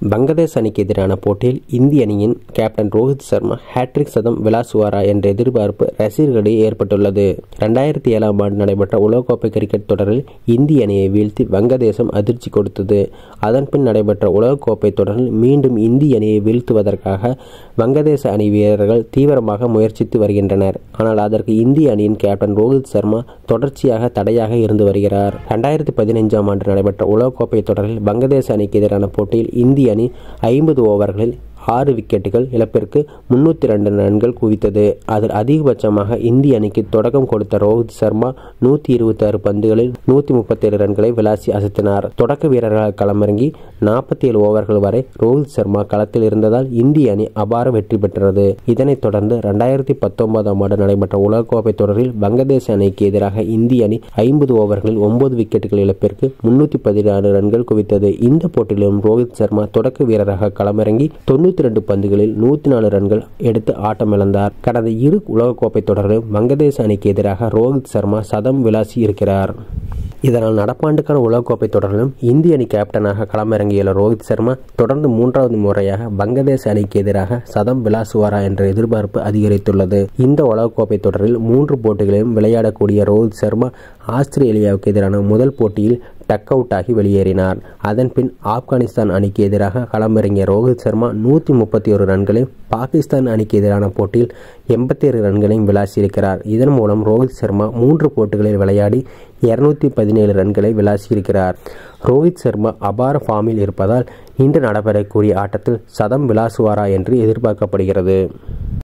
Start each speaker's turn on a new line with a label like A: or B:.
A: பங்களாதேஷ் அணிக்கு எதிரான போட்டியில் இந்திய அணியின் கேப்டன் ரோஹித் சர்மா ஹேட்ரிக் சதம் விளாசுவாரா என்ற எதிர்பார்ப்பு ரசிகர்களிடையே ஏற்பட்டுள்ளது ரெண்டாயிரத்தி ஏழாம் ஆண்டு நடைபெற்ற உலகக்கோப்பை கிரிக்கெட் தொடரில் இந்திய அணியை வீழ்த்தி வங்கதேசம் அதிர்ச்சி கொடுத்தது அதன்பின் நடைபெற்ற உலகக்கோப்பை தொடரில் மீண்டும் இந்திய அணியை வீழ்த்துவதற்காக வங்கதேச அணி வீரர்கள் தீவிரமாக முயற்சித்து வருகின்றனர் ஆனால் அதற்கு இந்திய அணியின் கேப்டன் ரோஹித் சர்மா தொடர்ச்சியாக தடையாக இருந்து வருகிறார் ரெண்டாயிரத்தி பதினைஞ்சாம் ஆண்டு நடைபெற்ற உலகக்கோப்பை தொடரில் வங்கதேச அணிக்கு எதிரான போட்டியில் இந்திய அணி ஐம்பது ஓவர்களில் ஆறு விக்கெட்டுகள் இழப்பிற்கு முன்னூற்றி ரெண்டு ரன்கள் குவித்தது அதில் அதிகபட்சமாக இந்திய அணிக்கு தொடக்கம் கொடுத்த ரோஹித் சர்மா நூற்றி இருபத்தி ஆறு பந்துகளில் நூற்றி முப்பத்தேழு ரன்களை விளாசி அசத்தினார் தொடக்க வீரர்களாக களமிறங்கி நாற்பத்தி ஏழு ஓவர்கள் வரை ரோஹித் சர்மா களத்தில் இருந்ததால் இந்திய அணி அபார வெற்றி பெற்றது இதனைத் தொடர்ந்து ரெண்டாயிரத்தி பத்தொன்பதாம் ஆண்டு நடைபெற்ற உலகக்கோப்பை தொடரில் வங்கதேச அணிக்கு எதிராக இந்திய அணி ஐம்பது ஓவர்களில் ஒன்பது விக்கெட்டுகள் இழப்பிற்கு முன்னூற்றி பதினாறு ரன்கள் குவித்தது இந்த போட்டியிலும் ரோஹித் சர்மா தொடக்க வீரராக களமிறங்கி தொண்ணூற்றி தொண்ணூற்றி ரெண்டு பந்துகளில் நூற்றி நாலு ரன்கள் எடுத்து ஆட்டமிழந்தார் கடந்த இரு உலகக்கோப்பை தொடரிலும் வங்கதேச அணிக்கு எதிராக ரோஹித் சர்மா சதம் விளாசி இருக்கிறார் இதனால் நடப்பாண்டுக்கான உலகக்கோப்பை தொடரிலும் இந்திய அணி கேப்டனாக களமிறங்கியுள்ள ரோஹித் சர்மா தொடர்ந்து மூன்றாவது முறையாக வங்கதேச அணிக்கு எதிராக சதம் விளாசுவாரா என்ற எதிர்பார்ப்பு அதிகரித்துள்ளது இந்த உலகக்கோப்பை தொடரில் மூன்று போட்டிகளிலும் விளையாடக்கூடிய ரோஹித் சர்மா ஆஸ்திரேலியாவுக்கு எதிரான முதல் போட்டியில் டக் அவுட் ஆகி வெளியேறினார் அதன் பின் ஆப்கானிஸ்தான் அணிக்கு எதிராக களமிறங்கிய ரோஹித் சர்மா நூற்றி முப்பத்தி ஒரு ரன்களையும் பாகிஸ்தான் அணிக்கு எதிரான போட்டியில் எண்பத்தி ஏழு ரன்களையும் விளாசியிருக்கிறார் இதன் மூலம் ரோஹித் சர்மா மூன்று போட்டிகளில் விளையாடி இருநூத்தி பதினேழு ரன்களை விளாசியிருக்கிறார் ரோஹித் சர்மா அபார ஃபார்மில் இருப்பதால் இன்று நடைபெறக்கூடிய ஆட்டத்தில் சதம் விளாசுவாரா என்று எதிர்பார்க்கப்படுகிறது